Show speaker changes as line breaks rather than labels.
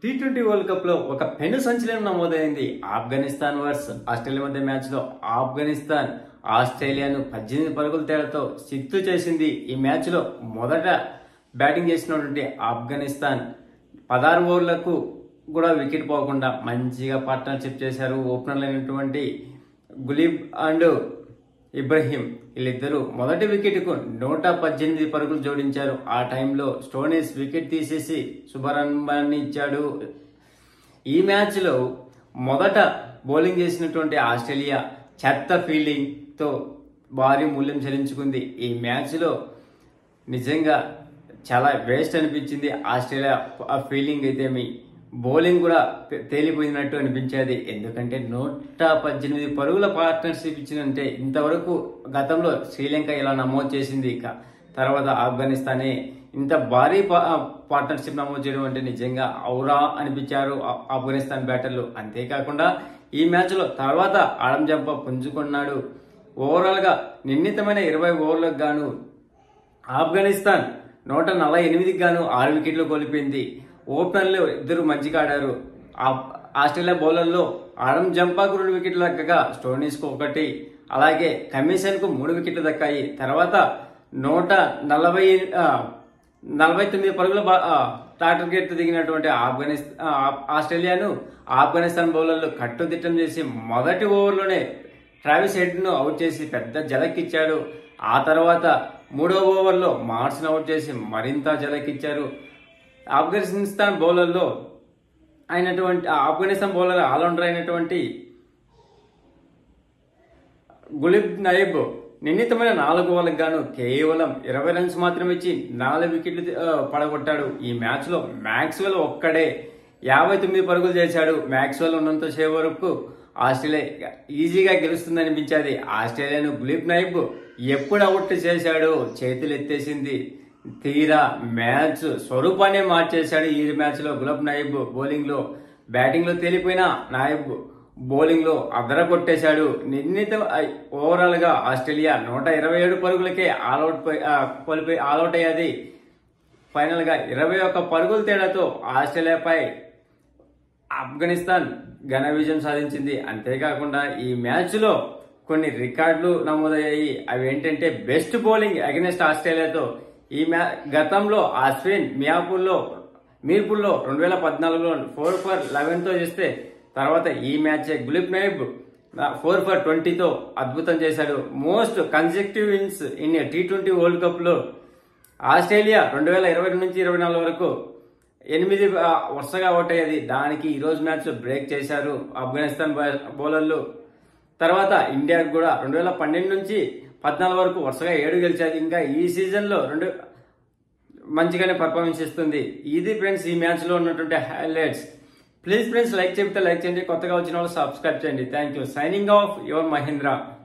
tea twenty world cup లో ఒక పెను సంచలనం నమోదైంది ఆఫ్ఘనిస్తాన్ వర్స్ ఆస్ట్రేలియా మధ్య మ్యాచ్ లో ఆఫ్ఘనిస్తాన్ ఆస్ట్రేలియాను పద్దెనిమిది పరుగుల తేడాతో చిత్తు చేసింది ఈ మ్యాచ్ లో మొదట బ్యాటింగ్ చేసినటువంటి ఆఫ్ఘనిస్తాన్ పదహారు ఓవర్లకు కూడా వికెట్ పోకుండా మంచిగా పార్ట్నర్షిప్ చేశారు ఓపెనర్లు అయినటువంటి గులీబ్ అండ్ ఇబ్రహీం వీళ్ళిద్దరూ మొదటి వికెట్కు నూట పద్దెనిమిది పరుగులు జోడించారు ఆ టైంలో స్టోనీస్ వికెట్ తీసేసి శుభరంభాన్ని ఇచ్చాడు ఈ మ్యాచ్లో మొదట బౌలింగ్ చేసినటువంటి ఆస్ట్రేలియా చెత్త ఫీల్డింగ్తో భారీ మూల్యం చెల్లించుకుంది ఈ మ్యాచ్లో నిజంగా చాలా వేస్ట్ అనిపించింది ఆస్ట్రేలియా ఆ ఫీల్డింగ్ అయితే మీ బౌలింగ్ కూడా తే- తేలిపోయినట్టు అనిపించేది ఎందుకంటే నూట పద్దెనిమిది పరుగుల పార్ట్నర్షిప్ ఇచ్చినంటే ఇంతవరకు గతంలో శ్రీలంక ఇలా నమోదు చేసింది ఇక తర్వాత ఆఫ్ఘనిస్తానే ఇంత భారీ పా- పార్ట్నర్షిప్ నమోదు చేయడం అంటే నిజంగా ఔరా అనిపించారు ఆ- ఆఫ్ఘనిస్తాన్ బ్యాటర్లు అంతేకాకుండా ఈ మ్యాచ్లో తర్వాత ఆడం జంప పుంజుకున్నాడు ఓవరాల్గా నిర్ణీతమైన ఇరవై ఓవర్లకు గాను ఆఫ్ఘనిస్తాన్ నూట నలభై ఎనిమిదికి గాను ఆరు వికెట్లు కోల్పోయింది ఓపెనర్లు ఇద్దరు మంచిగా ఆడారు ఆ- ఆస్ట్రేలియా బౌలర్లో ఆడం జంపాకు రెండు వికెట్లు దక్కగా స్టోనీస్కు ఒకటి అలాగే కమిషన్కు మూడు వికెట్లు దక్కాయి తర్వాత నూట నలభై ఆ, నలభై తొమ్మిది పరుగుల బా- ఆ, టార్గెట్ దిగినటువంటి ఆఫ్ఘనిస్తాన్ ఆస్ట్రేలియాను ఆఫ్ఘనిస్తాన్ బౌలర్లు కట్టుదిట్టం చేసి మొదటి ఓవర్లోనే ట్రావిస్ హెడ్ను అవుట్ చేసి పెద్ద జలక్కిచ్చాడు ఆ తర్వాత మూడో ఓవర్లో మార్స్ను అవుట్ చేసి మరింత జలక్కిచ్చారు ఆఫ్ఘనిస్తాన్ బౌలర్లో అయినటువంటి ఆ ఆఫ్ఘనిస్తాన్ బౌలర్ ఆల్రౌండర్ అయినటువంటి గులిబ్ నయబ్ నిర్ణీతమైన నాలుగు ఓవర్లకు గాను కేవలం ఇరవై రన్స్ మాత్రమే ఇచ్చి నాలుగు వికెట్లు ఆ, పడగొట్టాడు ఈ మ్యాచ్ లో మ్యాక్స్వెల్ ఒక్కడే యాభై తొమ్మిది పరుగులు చేశాడు మ్యాక్స్వెల్ ఉన్నంత సేపు వరకు ఆస్ట్రేలియా ఈజీగా గెలుస్తుంది అనిపించేది ఆస్ట్రేలియాను గులీబ్ నైబ్ ఎప్పుడు అవుట్ చేశాడు చేతులు ఎత్తేసింది తీరా మ్యాచ్ స్వరూపాన్ని మార్చేశాడు ఈ మ్యాచ్ లో గులాబ్ నాయిబ్ బౌలింగ్ లో బ్యాటింగ్ లో తేలిపోయిన నాయిబ్ బౌలింగ్ లో అదర కొట్టేశాడు నిర్ణీత ఓవరాల్ గా ఆస్ట్రేలియా నూట ఇరవై ఏడు పరుగులకే ఆల్అౌట్ కోల్పోయి ఆల్అౌట్ అయ్యేది ఫైనల్ గా ఇరవై ఒక్క పరుగుల తేడాతో ఆస్ట్రేలియాపై ఆఫ్ఘనిస్తాన్ ఘన విజయం సాధించింది అంతేకాకుండా ఈ మ్యాచ్ లో కొన్ని రికార్డులు నమోదయ్యాయి అవి ఏంటంటే బెస్ట్ బౌలింగ్ అగెన్స్ట్ ఆస్ట్రేలియాతో ఈ మ్యా గతంలో అశ్విన్ మియాపూర్లో మీర్పూర్లో రెండు వేల పద్నాలుగులో ఫోర్ ఫర్ లెవెన్తో చేస్తే తర్వాత ఈ match Gulbadin Naib four for ట్వంటీతో అద్భుతం చేశాడు most consecutive wins in T twenty world కప్లో ఆస్ట్రేలియా రెండు వేల ఇరవై నుంచి ఇరవై నాలుగు వరకు ఎనిమిది ఆ, వరుసగా అవుట్ అయ్యేది దానికి ఈ రోజు మ్యాచ్ బ్రేక్ చేశారు ఆఫ్ఘనిస్తాన్ బౌ- బౌలర్లు తర్వాత ఇండియాకు కూడా రెండు వేల పన్నెండు నుంచి పద్నాలుగు వరకు వరుసగా ఏడు గెలిచారు ఇంకా ఈ సీజన్లో రెండు మంచిగానే పర్ఫార్మెన్స్ ఇస్తుంది ఇది ఫ్రెండ్స్ ఈ మ్యాచ్లో ఉన్నటువంటి హైలైట్స్ ప్లీజ్ ఫ్రెండ్స్ లైక్ చెప్తే లైక్ చేయండి కొత్తగా వచ్చిన వాళ్ళు సబ్స్క్రైబ్ చేయండి thank you signing off your Mahindra